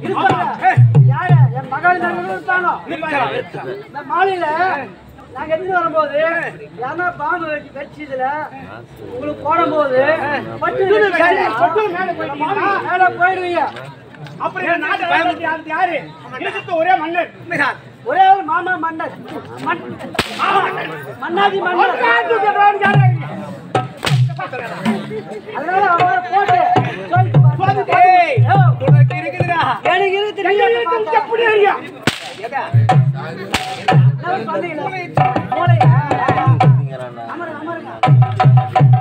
இருப்பாங்க. யாரு? என் மகள் நண்பர்கள் இருப்பாங்க. இந்த மாலையில நாங்க எடுத்துட்டு வரும்போது யாரா பாம்பு வச்சு கடிச்சதுல உங்களுக்கு போடும்போது பட்டு பட்டு மேல போயிடுவீங்க மேல போயிடுவீங்க அப்புறம் இந்த நாட்டு பயன்படுத்தி அது யாரு இருக்கிறது ஒரே மன்னர் ஒரே ஒரு மாமா மன்னர் மன்- மன்னாதி மன்னர் அதனால அவரை போட்டு சொல்லிட்டு வந்து- ஏய், யோ, உனக்கு இருக்குதுடா எனக்கு இருக்கு தெரியும் எப்படி அறியா என்ன சொன்னீங்களே? மூளையா? அமருங்க, அமருங்க.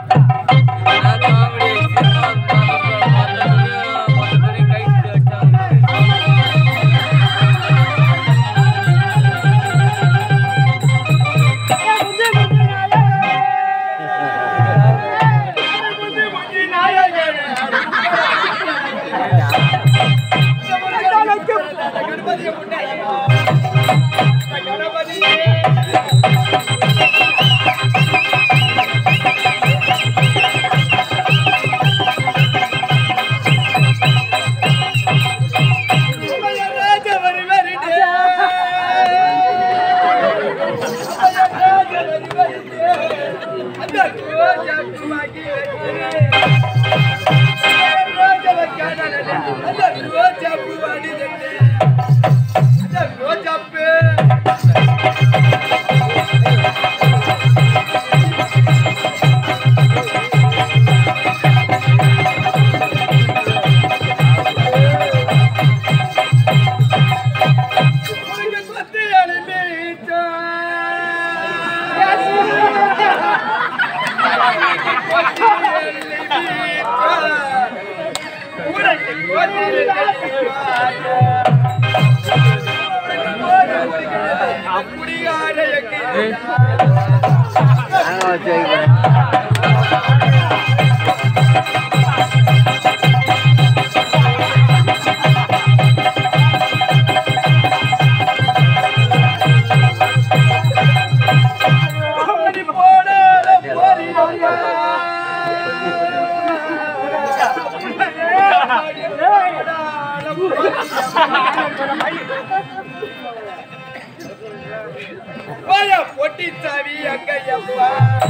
பொட்டி சாவி அங்கையப்பா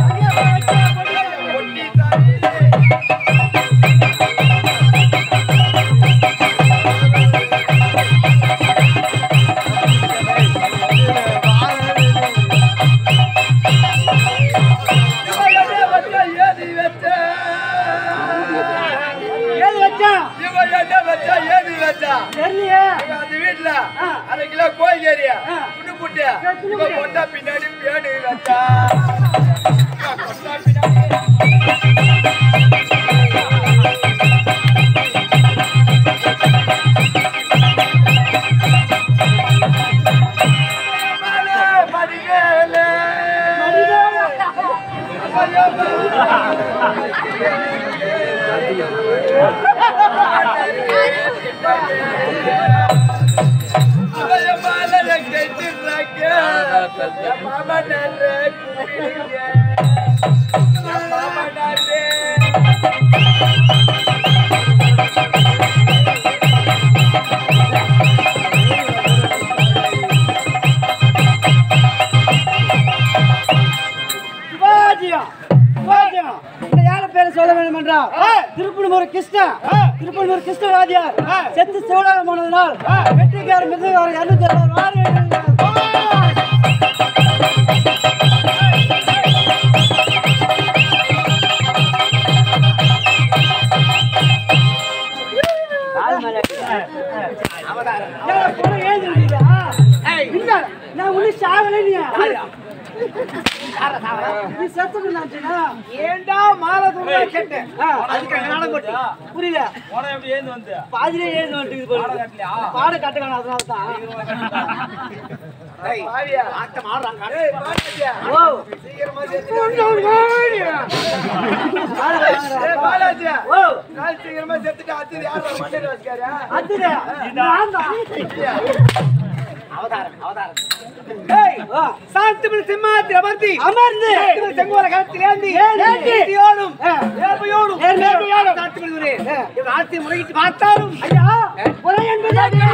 பொட்டி சாவி ஏது வச்சா? தெரியலையே. அரை கிலோ கோழிக்கறியா புண்ணு புட்டு இப்ப கொண்டா பின்னாடி பேடு வச்சா கொண்டா பின்னாடி மடிவேலே சிவாஜியா? சிவாஜியா? இந்த யார பேரை சொல்ல வேண்டும் என்றால் திருப்பனூர் கிருஷ்ணா திருப்பனூர் கிருஷ்ணராஜியார் செத்து சிவனாக போனதனால் வெற்றிக்கார மிருதகாரர் இருநூத்தி அறுபது வாரம் நான் ஒண்ணு சாகலை நீ நீ செத்து நினைச்சா ஏண்டா மாலை துண்டா கேட்டேன் அதுக்கு எங்கனால போட்டு புரியல உனக்கு எப்படி ஏந்து வந்து பாதிலே ஏழு வந்துட்டு போயிடுது பாட கட்டுக்கான அதனால தான் பாவியா ஆட்டம் ஆடுறாங்க ஏய் பாலாஜியா ஓ சீக்கிரமா சேர்த்து ஏய் பாலாஜியா ஓ கால் சீக்கிரமா செத்துட்டு அடுத்தது யார் மண்டே வச்சுக்காரா அதுடா நான் தான் ஏய் ஆ, சாந்தமிழ் சிம்மாத்தில் அமர்த்தி அமர்ந்து சாந்தமிழ் செங்கோல களத்தில் ஏந்தி ஏந்தி. ஏந்தியோடும் ஆ. ஏர்மையோடும் ஏர்மையோடும். ஏர்மையோடும் சாந்தமிழ் ஊரே இவர் ஆட்சி முறையிட்டு பார்த்தாலும் ஐயா உரை என்பதே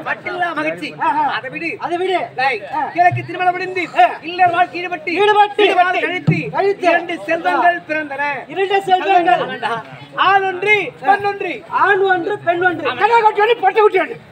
மட்டில்லா மகிழ்ச்சி ஆஹா. அதை விடு அதை விடு டேய், ஆ. கிழக்கு திருமணம் முடிந்து இல்ல வாழ்க்கை ஈடுபட்டு ஈடுபட்டு, ஈடுபாடு கழித்து கழித்து. இரண்டு செல்வங்கள் பிறந்தன இரண்டு செல்வங்கள் ஆமாண்டா. ஆண் ஒன்று பெண் ஒன்று ஆண் ஒன்று பெண் ஒன்று கண்ணா கட்டி ஒன்று பட்டு குட்டி ஒன்று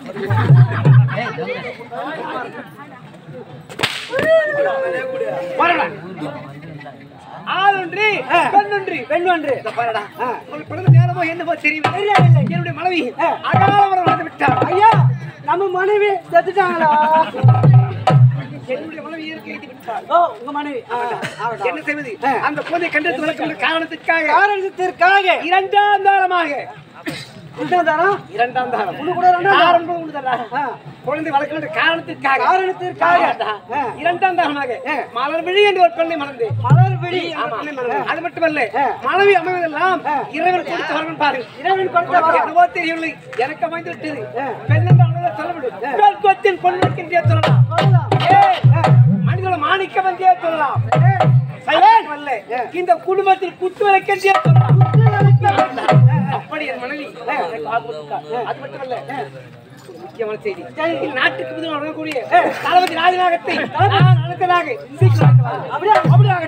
வரடா. ஆண் ஒன்று பெண் ஒன்று பெண் ஒன்று இதோ பாருடா. ஆ. உங்களுக்கு பிறந்த நேரமோ என்னமோ தெரியும் தெரியவில்லை. என்னுடைய மனைவி ஆ. அகால மரணம் அடைந்து விட்டார் ஐயா நம்ம மனைவி செத்துட்டாங்களா என்னுடைய மனைவி இயற்கை எழுதி விட்டார் ஓ உங்க மனைவி ஆ, ஆகட்டும். என்ன செய்வது ஆ. அந்த குழந்தை கண்டெடுத்து வளர்க்கின்ற காரணத்திற்காக காரணத்திற்காக இரண்டாம் தாரமாக என்ன தரம் இரண்டாம் தாரம் ஒண்ணு கூட ரெண்டாம் தாரம். தாரம் கூட ஒண்ணு தாரா. ஆ, குழந்தை வளர்க்கின்ற காரணத்திற்காக காரணத்திற்காக ஆமாடா. ஆ. இரண்டாம் தாரமாக மலர் விழி என்று ஒரு பெண்ணை மறந்து மலர் விழி ஆமா. அது மட்டுமல்ல ஆ. மனைவி அமைவதெல்லாம் ஆ. இறைவன் கொடுத்து வரணும் பாரு இறைவன் கொடுத்த உனக்கு வரம். என்னவோ தெரியவில்லை எனக்கு அமைந்து விட்டது ஆ. பெண் என்ற அளவில் சொல்லவிடும் பெண் கொத்தில் பொன் வைக்கின்றே சொல்லலாம் சொல்லலாம். ஏய், ஆ, மனிதன மாணிக்க வந்தே சொல்லலாம் ஏய், சைலண்ட் அல்ல. இந்த குடும்பத்தில் குத்து விளக்கன்றே சொல்லலாம் அப்படி என் மனைவி எனக்கு வாக்கு கொடுத்தார். அது மட்டுமல்ல ஒரு முக்கியமான செய்தி இந்த நாட்டுக்கு புதுமை வழங்கக்கூடிய தளபதி ராஜநாகத்தை நான் அழைத்ததாக சீக்கிரம் அழைத்து வாருங்கள். அப்படியே அப்படியே ஆகட்டும்.